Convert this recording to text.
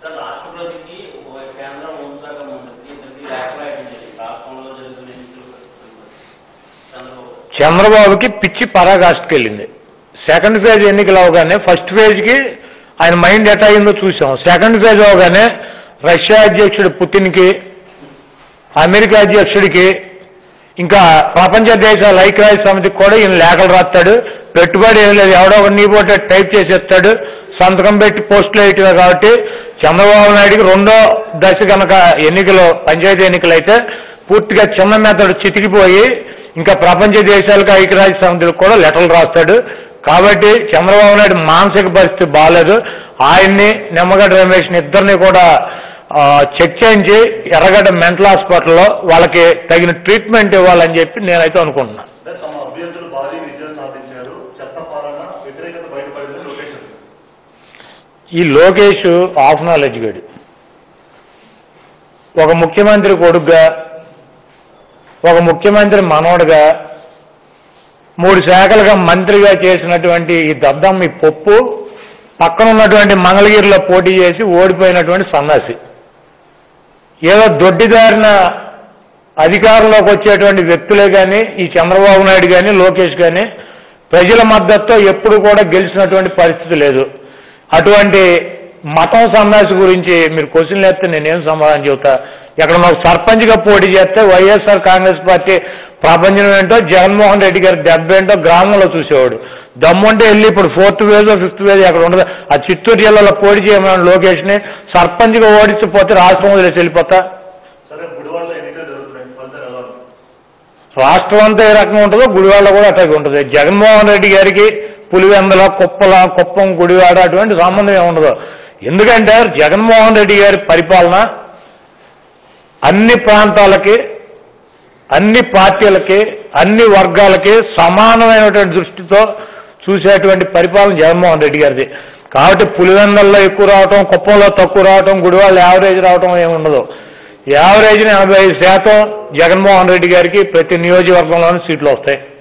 Sir రాష్ట్రపతికి ఒక కేంద్ర హోంశాఖ మంత్రికి ఇద్దరికి లేఖలు రాయించింది రాష్ట్రంలో జరుగుతున్న ఎన్నికలు చంద్రబాబు చంద్రబాబుకి పిచ్చి పరాకాష్ఠకెళ్ళింది సెకండ్ ఫేజ్ ఎన్నికలు అవగానే ఫస్ట్ ఫేజ్కి ఆయన మైండ్ ఎట్ అయిందో చూసాం సెకండ్ ఫేజ్ అవగానే రష్యా అధ్యక్షుడు పుతిన్కి అమెరికా అధ్యక్షుడికి ఇంకా ప్రపంచ దేశాల ఐక్యరాజ్య సమితికి కూడా ఈయన లేఖలు రాస్తాడు పెట్టుబడి ఏం లేదు ఎవడో ఒక నీ పోటీ టైప్ చేసి ఇస్తాడు సంతకం పెట్టి పోస్టులు వేయటమే కాబట్టి చంద్రబాబు నాయుడికి రెండో దశ కనుక ఎన్నికలు పంచాయతీ ఎన్నికలు అయితే పూర్తిగా చిన్న మెత్తడు చితికిపోయి ఇంకా ప్రపంచ దేశాలకు ఐక్యరాజ్య సమితికి కూడా లెటర్లు రాస్తాడు కాబట్టి చంద్రబాబు నాయుడు మానసిక పరిస్థితి బాగాలేదు ఆయన్ని నిమ్మగడ్డ రమేష్ ఇద్దరిని కూడా ఆ, చెక్ చేయించి ఎర్రగడ్డ మెంటల్ హాస్పిటల్లో వాళ్ళకి తగిన ట్రీట్మెంట్ ఇవ్వాలని చెప్పి నేనైతే అనుకుంటున్నా అంటే తమ అభ్యర్థులు భారీ విజయం సాధించారు చెత్త పాలన వ్యతిరేకత బయటపడిందని లోకేష్ అన్నారు. ఈ లోకేష్ ఆఫ్ నాలెడ్జ్ గడి ఒక ముఖ్యమంత్రి కొడుగ్గా ఒక ముఖ్యమంత్రి మనవడుగా మూడు శాఖలుగా మంత్రిగా చేసినటువంటి ఈ దద్దం ఈ పప్పు పక్కన ఉన్నటువంటి మంగళగిరిలో పోటీ చేసి ఓడిపోయినటువంటి సన్నాసి ఏదో దొడ్డిదారిన అధికారంలోకి వచ్చేటువంటి వ్యక్తులే కానీ ఈ చంద్రబాబు నాయుడు కానీ లోకేష్ కానీ ప్రజల మద్దతుతో ఎప్పుడు కూడా గెలిచినటువంటి పరిస్థితి లేదు అటువంటి మతం సన్నాసి గురించి మీరు క్వశ్చన్లు వేస్తే నేనేం సమాధానం చెబుతా ఎక్కడ మాకు సర్పంచ్గా పోటీ చేస్తే వైఎస్ఆర్ కాంగ్రెస్ పార్టీ ప్రపంచం ఏంటో జగన్మోహన్ రెడ్డి గారి దెబ్బ ఏంటో గ్రామంలో చూసేవాడు దమ్ముంటే వెళ్ళి ఇప్పుడు ఫోర్త్ వేజ్ ఫిఫ్త్ వేజ్ అక్కడ ఉండదు ఆ చిత్తూరు జిల్లాలో పోటీ చేయమని లోకేష్ని సర్పంచ్గా ఓడించిపోతే రాష్ట్రం వదిలేసి వెళ్ళిపోతా సరే గుడివాడలో ఎన్నికలు జరుగుతున్నాయి ఫలితాలు ఎలా ఉన్నాయి? రాష్ట్రం అంతా ఏ రకంగా ఉంటుందో గుడివాడ కూడా అట్లాగే ఉంటుంది జగన్మోహన్ రెడ్డి గారికి పులివెందల కుప్పల కుప్పం గుడివాడ అటువంటి సంబంధం ఏమి ఉండదు ఎందుకంటే జగన్మోహన్ రెడ్డి గారి పరిపాలన అన్ని ప్రాంతాలకి అన్ని పార్టీలకి అన్ని వర్గాలకి సమానమైనటువంటి దృష్టితో చూసేటువంటి పరిపాలన జగన్మోహన్ రెడ్డి గారిది కాబట్టి పులివెందల్లో ఎక్కువ రావటం కుప్పంలో తక్కువ రావటం గుడివాళ్ళు యావరేజ్ రావటం ఏమి ఉండదు యావరేజ్ని ఎనభై ఐదు శాతం జగన్మోహన్ రెడ్డి గారికి ప్రతి నియోజకవర్గంలోనూ సీట్లు వస్తాయి